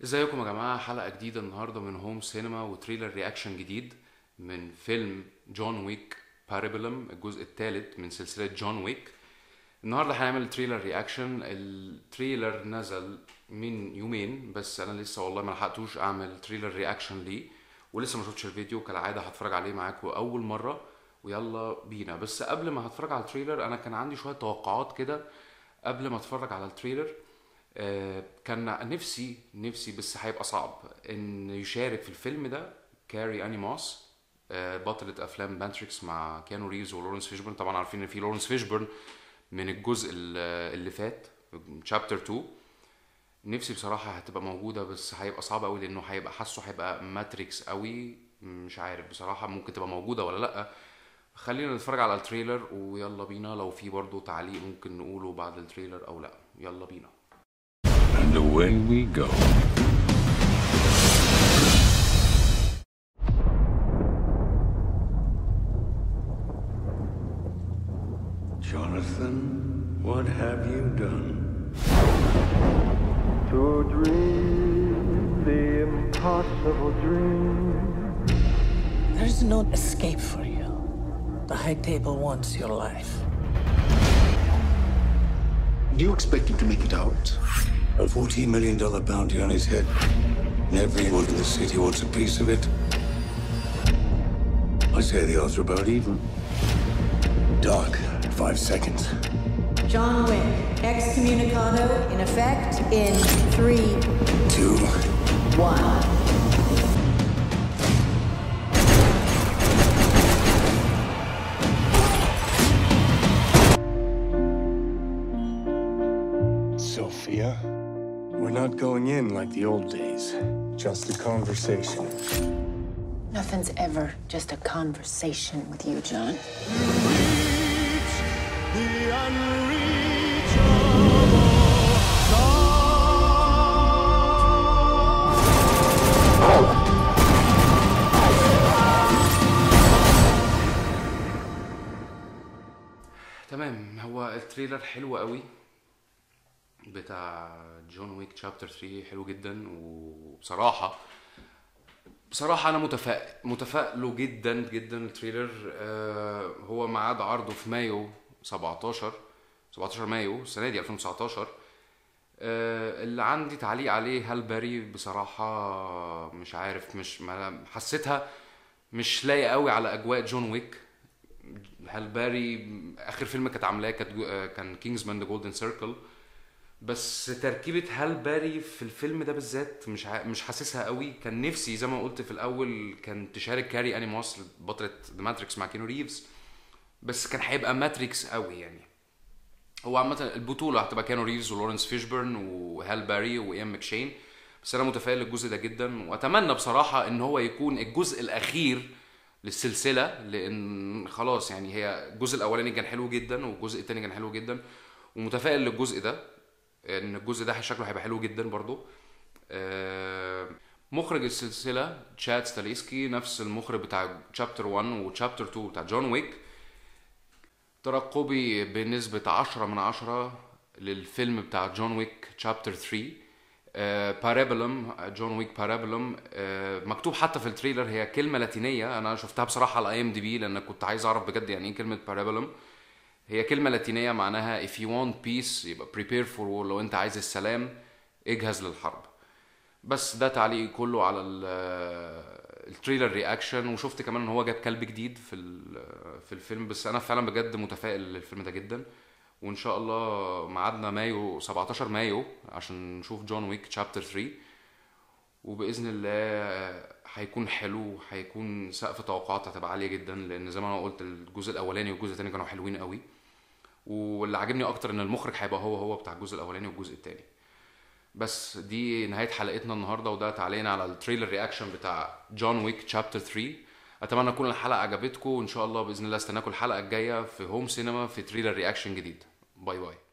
ازيكم يا جماعة حلقة جديدة النهاردة من هوم سينما وتريلر رياكشن جديد من فيلم جون ويك بارابلم الجزء الثالث من سلسلة جون ويك النهاردة هنعمل تريلر رياكشن التريلر نزل من يومين بس انا لسه والله ما لحقتوش اعمل تريلر رياكشن ليه ولسه ما شفتش الفيديو كالعادة هتفرج عليه معاكم اول مرة ويلا بينا بس قبل ما هتفرج على التريلر انا كان عندي شوية توقعات كده قبل ما اتفرج على التريلر آه، كان نفسي نفسي بس هيبقى صعب ان يشارك في الفيلم ده كاري اني موس آه، بطلة افلام بانتريكس مع كيانو ريفز ولورنس فيشبرن طبعا عارفين ان في لورنس فيشبرن من الجزء ال- اللي فات شابتر 2 نفسي بصراحة هتبقى موجودة بس هيبقى صعب قوي لانه هيبقى حاسه هيبقى ماتريكس قوي مش عارف بصراحة ممكن تبقى موجودة ولا لأ خلينا نتفرج على التريلر ويلا بينا لو في برضو تعليق ممكن نقوله بعد التريلر او لا يلا بينا And away we go. Jonathan, what have you done? To dream the impossible dream. There's no escape for you. The High Table wants your life. Do you expect him to make it out? A $14 million bounty on his head. And everyone in the city wants a piece of it. I say the odds are about even. Doc, five seconds. John Wick, excommunicado in effect in three, Two. one. Sophia, we're not going in like the old days. Just a conversation. Nothing's ever just a conversation with you, John. تمام هو التريلر حلو قوي بتاع جون ويك شابتر 3 حلو جدا وبصراحة بصراحة أنا متفائل متفائله جدا جدا التريلر آه هو ميعاد عرضه في مايو 17 17 مايو السنة دي 2019 آه اللي عندي تعليق عليه هال باري بصراحة مش عارف مش ما حسيتها مش لايقة قوي على أجواء جون ويك هال باري اخر فيلم كانت عاملاه كانت جو- آه، كان كينجز مان ذا جولدن سيركل بس تركيبه هال باري في الفيلم ده بالذات مش ع... مش حاسسها قوي كان نفسي زي ما قلت في الاول كان تشارك كاري اني موس بطله ذا ماتريكس مع كينو ريفز بس كان هيبقى ماتريكس قوي يعني هو عامة البطولة هتبقى كانو ريفز ولورنس فيشبرن وهال باري وإيان ماكشين بس أنا متفائل للجزء ده جدا وأتمنى بصراحة إن هو يكون الجزء الأخير للسلسلة لأن خلاص يعني هي الجزء الأولاني كان حلو جدا والجزء التاني كان حلو جدا ومتفائل للجزء ده إن الجزء ده شكله هيبقى حلو جدا برضو آه، مخرج السلسلة تشاد ستاليسكي نفس المخرج بتاع شابتر 1 وشابتر 2 بتاع جون ويك ترقبي بنسبة عشرة من عشرة للفيلم بتاع جون ويك شابتر 3 بارابلم جون ويك بارابلم مكتوب حتى في التريلر هي كلمة لاتينية أنا شفتها بصراحة على اي ام دي بي لأن كنت عايز أعرف بجد يعني إيه كلمة بارابلم هي كلمة لاتينية معناها if you want peace يبقى prepare for war لو أنت عايز السلام اجهز للحرب بس ده تعليقي كله على ال- التريلر رياكشن وشفت كمان ان هو جاب كلب جديد في ال- في الفيلم بس انا فعلا بجد متفائل للفيلم ده جدا وان شاء الله ميعادنا مايو 17 مايو عشان نشوف جون ويك شابتر 3 وباذن الله هيكون حلو هيكون سقف توقعات هتبقى عاليه جدا لان زي ما انا قلت الجزء الاولاني والجزء الثاني كانوا حلوين قوي واللي عاجبني اكتر ان المخرج هيبقى هو هو بتاع الجزء الاولاني والجزء الثاني بس دي نهايه حلقتنا النهارده وده تعليقنا على التريلر رياكشن بتاع جون ويك شابتر 3 اتمنى تكون الحلقه عجبتكم وان شاء الله باذن الله استناكم الحلقه الجايه في هوم سينما في تريلر رياكشن جديد باي باي